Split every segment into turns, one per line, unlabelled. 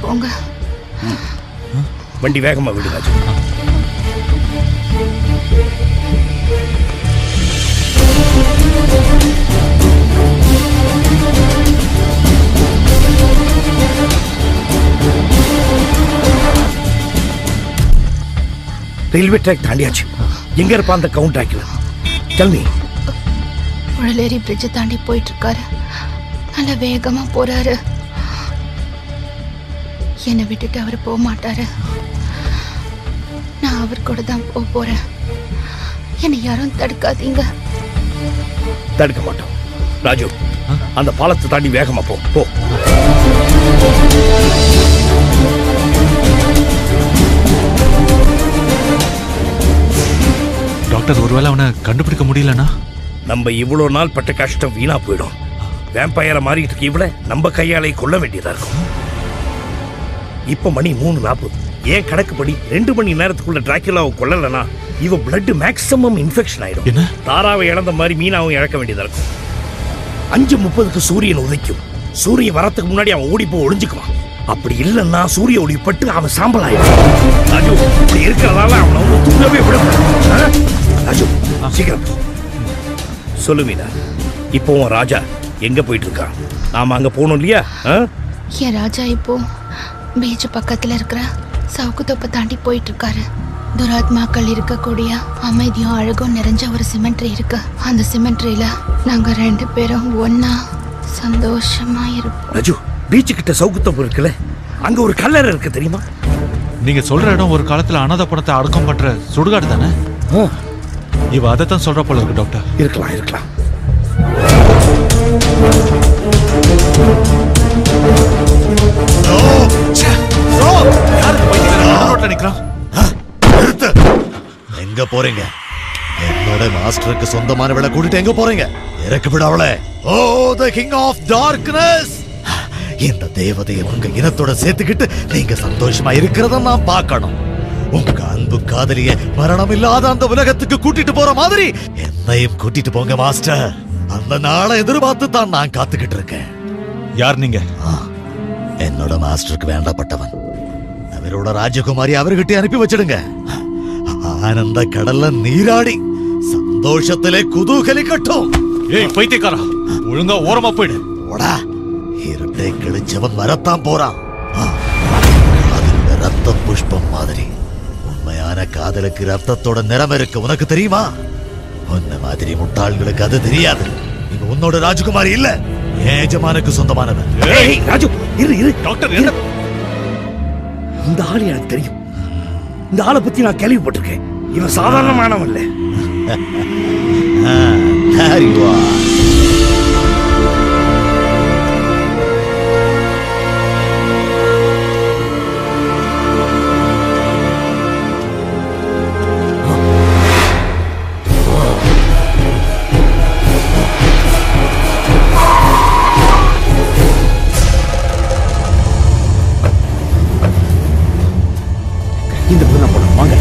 போங்க
வண்டி வேகமா விடு ராஜு ரயில்வே ட்ராக் தாண்டியாச்சு எங்க இருப்பா அந்த கவுண்ட் ட்ராக்ல தம்பி
புழலேரி பிரிட்ஜை தாண்டி போயிட்டு இருக்காரு நல்ல வேகமா போறாரு என்னை விட்டுட்டு அவர் போக மாட்டாரு நான் அவர் கூட தான் போக போறேன் என்னை யாரும் தடுக்காதீங்க
தடுக்க மாட்டோம் ராஜு அந்த பாலத்தை தாண்டி வேகமா போ போ
டாக்டர் ஒருவேளை அவனை கண்டுபிடிக்க முடியலனா
நம்ம இவ்வளவு நாள் பட்ட கஷ்டம் வீணா போயிடும் வேம்பயரை மாறிட்டு இருக்க இவள நம்ம கையாலே கொல்ல வேண்டியதா இருக்கும் இப்ப மணி மூணு நாற்பது ஏன் கணக்குப்படி ரெண்டு மணி நேரத்துக்குள்ள டிராக்குலாவை கொல்லலனா இவ பிளட் மேக்ஸிமம் இன்ஃபெக்ஷன் ஆயிடும்
என்ன?
தாராவை இழந்த மாதிரி மீனாவும் இழக்க வேண்டியதா இருக்கும் அஞ்சு முப்பதுக்கு சூரியன் உதைக்கும் சூரியன் வரத்துக்கு முன்னாடி அவன் ஓடி போய் ஒளிஞ்சுக்குவான் அப்படி இல்லைன்னா சூரிய ஒளி பட்டு அவன் சாம்பல் ஆயிடும் ராஜு இப்படி இருக்கிறதால அவனை வந்து தூங்கவே விடக்கூடாது ஆ? ராஜு சீக்கிரம் போ. சொல்லு மீனா இப்போ உன் ராஜா எங்க போயிட்டு இருக்கான் நாம அங்க போகணும் இல்லையா ஆ?
என் ராஜா இப்போ பீச் பக்கத்துல இருக்கிற சவுக்கு தொப்பை தாண்டி போயிட்டு இருக்காரு துராத்மாக்கள் இருக்கக்கூடிய அமைதியும் அழகும் நிறைஞ்ச ஒரு சிமெண்ட்ரி இருக்கு அந்த சிமெண்ட்ரியில நாங்க ரெண்டு பேரும் ஒன்னா சந்தோஷமா இருப்போம்
ராஜு பீச்சு கிட்ட சவுக்குத்தப்பு இருக்குல்ல அங்க ஒரு கல்லறை இருக்கு தெரியுமா
நீங்க சொல்ற இடம் ஒரு காலத்துல அனாதை பணத்தை அடக்கம் பண்ற சுடுகாடு தானே
ஆ,
இவ அதைத்தான் சொல்ற போல இருக்கு டாக்டர்
இருக்கலாம் இருக்கலாம்
ரோட்ல நிக்கிறான்
நிறுத்து எங்க போறீங்க என்னோட மாஸ்டருக்கு சொந்தமானவளை கூட்டிட்டு எங்க போறீங்க இறக்கு விட அவளை oh the king of darkness இந்த தேவதையை உங்க இனத்தோட சேர்த்துக்கிட்டு நீங்க சந்தோஷமா இருக்கிறத நான் பார்க்கணும் உங்க அன்பு காதலிய மரணம் இல்லாத அந்த உலகத்துக்கு கூட்டிட்டு போற மாதிரி என்னையும் கூட்டிட்டு போங்க மாஸ்டர் அந்த நாளை எதிர்பார்த்து தான் நான் காத்துக்கிட்டு இருக்கேன்
யார் நீங்க
ஆ, என்னோட மாஸ்டருக்கு வேண்டப்பட்டவன் அவரோட ராஜகுமாரி அவர்கிட்ட அனுப்பி வச்சிடுங்க ஆனந்த கடல்ல நீராடி சந்தோஷத்திலே குதூகலிக்கட்டும்
ஏய் பைத்தியக்காரா ஒழுங்கா ஓரமா போயிடு
போடா இரட்டை கிழிச்சவன் வரத்தான் போறான் ஆ, அது இந்த ரத்த புஷ்பம் மாதிரி உண்மையான காதலுக்கு ரத்தத்தோட நிறம் இருக்கு உனக்கு தெரியுமா உன்ன மாதிரி முட்டாள்களுக்கு அது தெரியாது இவ உன்னோட ராஜகுமாரி இல்ல என் எஜமானுக்கு சொந்தமானவன்
ஏய் ராஜு இரு இரு
டாக்டர் என்ன
இந்த ஆள் எனக்கு தெரியும் இந்த ஆளை பத்தி நான் கேள்விப்பட்டிருக்கேன் இவன் சாதாரணமானவன் இல்ல
ஆ, there you are.
இந்த பொண்ணை போலாம் வாங்க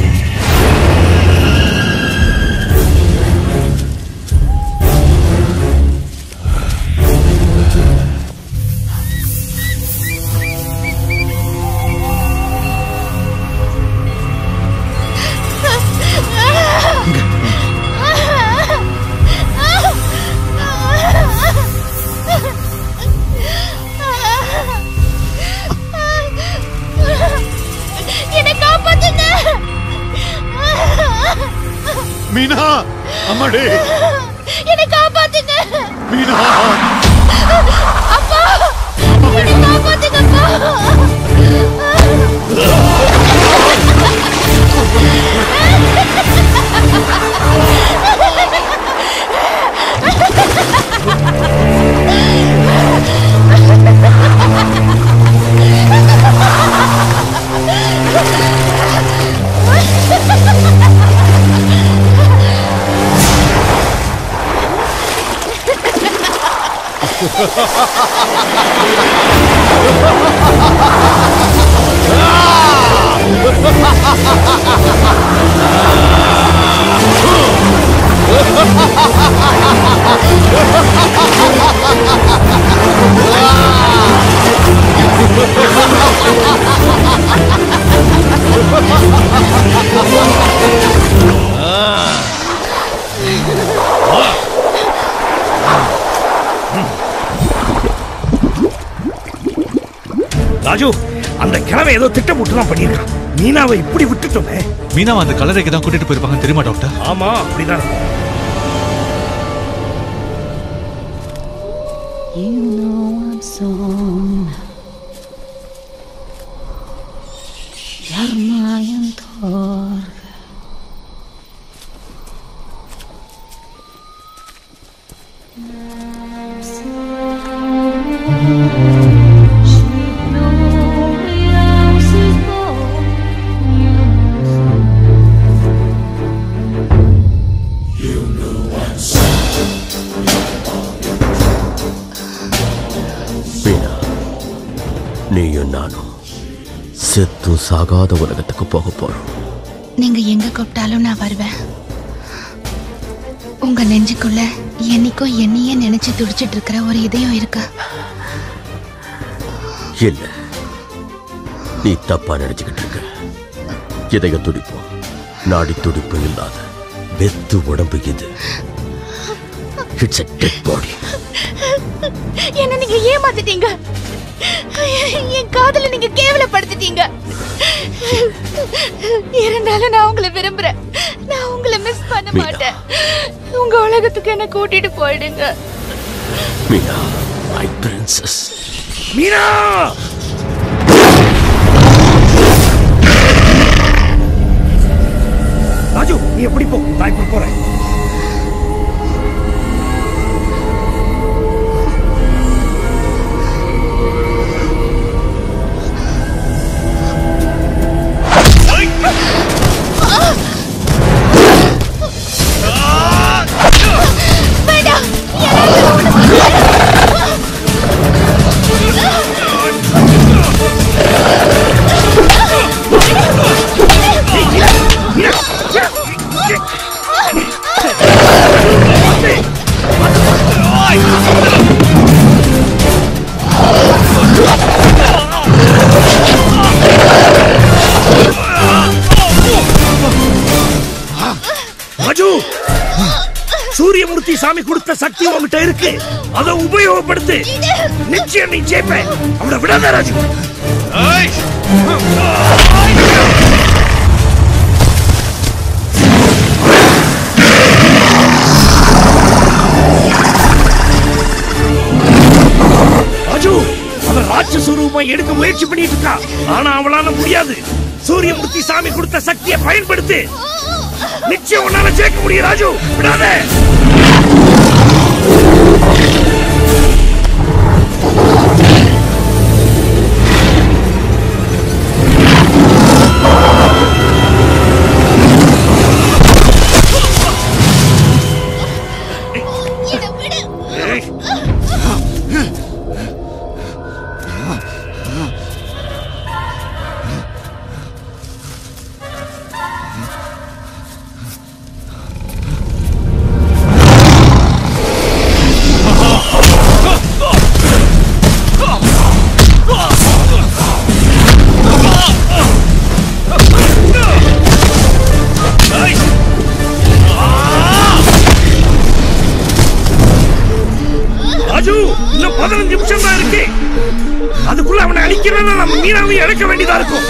என்னை காப்பாத்துங்க
மீனா அம்மாடி
என்னை காப்பாத்துங்க
மீனா
அப்பா என்னை காப்பாத்துங்கப்பா
ஆ
ராஜு அந்த கிழமை ஏதோ திட்டம் தான் பண்ணியிருக்கான் மீனாவை இப்படி விட்டுட்டோமே
மீனாவை அந்த கலரைக்கு தான் கூட்டிட்டு போயிருப்பாங்க தெரியுமா டாக்டர்
ஆமா அப்படிதான் இருக்கும்.
You know I'm soon. Yarmayan torga.
வீணா நீயும் நானும் செத்தும் சாகாத உலகத்துக்கு போக போறோம்
நீங்க எங்க கூப்பிட்டாலும் நான் வருவேன் உங்க நெஞ்சுக்குள்ள என்னைக்கும் என்னையே நினைச்சு துடிச்சிட்டு இருக்கிற ஒரு இதயம் இருக்கு
இல்ல நீ தப்பா நினைச்சுக்கிட்டு இருக்க இதய துடிப்போம் நாடி துடிப்பு இல்லாத வெத்து உடம்பு இது இட்ஸ் a dead பாடி
என்ன நீங்க ஏமாத்திட்டீங்க என் காதல நீங்க கேவலப்படுத்திட்டீங்க இருந்தாலும் நான் உங்களை விரும்புறேன் நான் உங்களை மிஸ் பண்ண
மீனா.
மாட்டேன் உங்க உலகத்துக்கு என்ன கூட்டிட்டு போயிடுங்க
மீனா மை பிரின்சஸ்
மீனா ராஜு நீ எப்படி போ நான் இப்படி போறேன் ராஜு சூரியமூர்த்தி சாமி கொடுத்த சக்தி உன்கிட்ட இருக்கு அதை உபயோகப்படுத்து நிச்சயம் நீ ஜெயிப்ப அவனை விடாத ராஜு ராஜு அவன் ராட்சஸ்வரூபமா எடுக்க முயற்சி பண்ணிட்டு இருக்கான் ஆனா அவளால முடியாது சூரியமூர்த்தி சாமி கொடுத்த சக்தியை பயன்படுத்து நிச்சயம் உன்னால ஜெயிக்க முடியும் ராஜு விடாத ஏய். ராஜு இன்னும் பதினஞ்சு நிமிஷம் தான் இருக்கு அதுக்குள்ள அவனை அழிக்கிறேன்னா நம்ம மீனாவை இழக்க வேண்டியதா இருக்கும்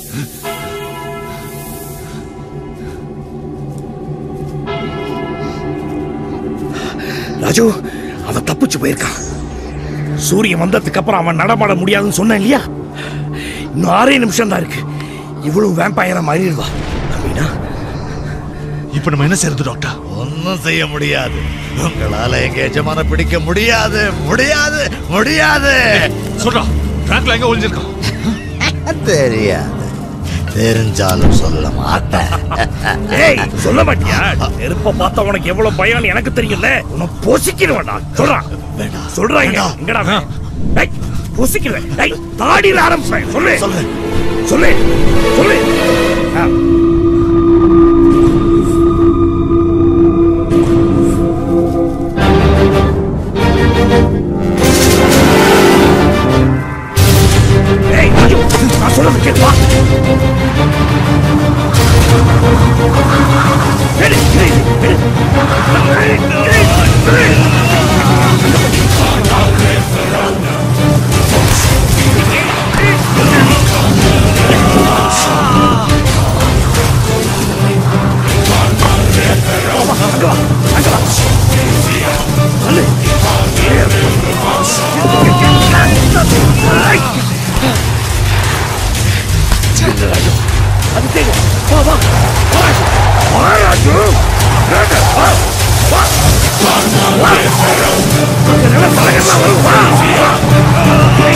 ராஜு அவன் தப்பிச்சு போயிருக்கான் சூரியன் வந்ததுக்கு அப்புறம் அவன் நடமாட முடியாதுன்னு சொன்னேன் இல்லையா இன்னும் ஆறே நிமிஷம் தான் இருக்கு இவ்வளவு வேம்பாயிரம் மாறிடுவா மீனா
இப்ப நம்ம என்ன செய்யறது டாக்டர்
ஒன்னும் செய்ய முடியாது உங்களால எங்க எஜமான பிடிக்க முடியாது முடியாது முடியாது
சொல்றா ட்ராங்க்ல எங்க ஒளிஞ்சிருக்கான்
தெரியாது தெரிஞ்சாலும் சொல்ல மாட்டேன்
ஏய் சொல்ல மாட்டியா நெருப்ப பார்த்தா உனக்கு எவ்வளவு பயம்னு எனக்கு தெரியும்ல உன்னை பொசிக்கிறவன்டா சொல்றான்
வேண்டாம்.
சொல்றாங்க
வேண்டாம்.
எங்கடா அவன்? டேய் பொசிக்கிறேன் டேய் தாடியில ஆரம்பிச்சேன் சொல்லு
சொல்லு.
சொல்லு சொல்லு ஆ. ஏய் ராஜு நான் சொல்றது கேட்டு வா எடு, எடு, எடு. அது தெரியும் வா வா வா வா ராஜு ராஜு, வா வா வா அங்க நல்ல பழகெல்லாம் வரும் வா வா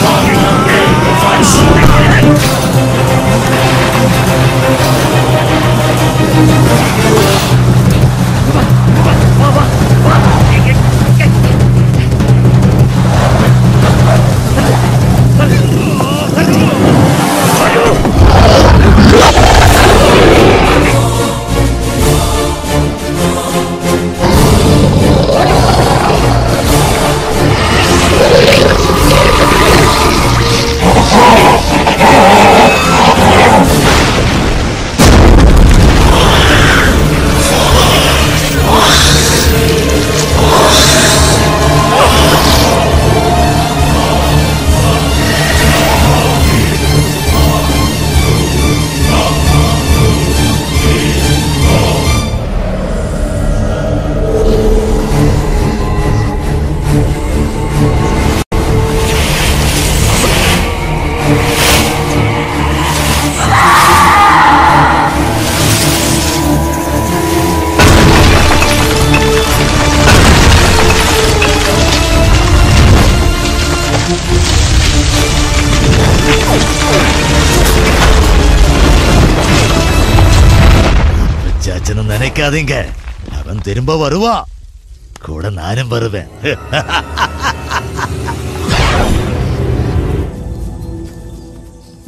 வச்சாச்சுன்னு நினைக்காதீங்க அவன் திரும்ப வருவான் கூட நானும் வருவேன்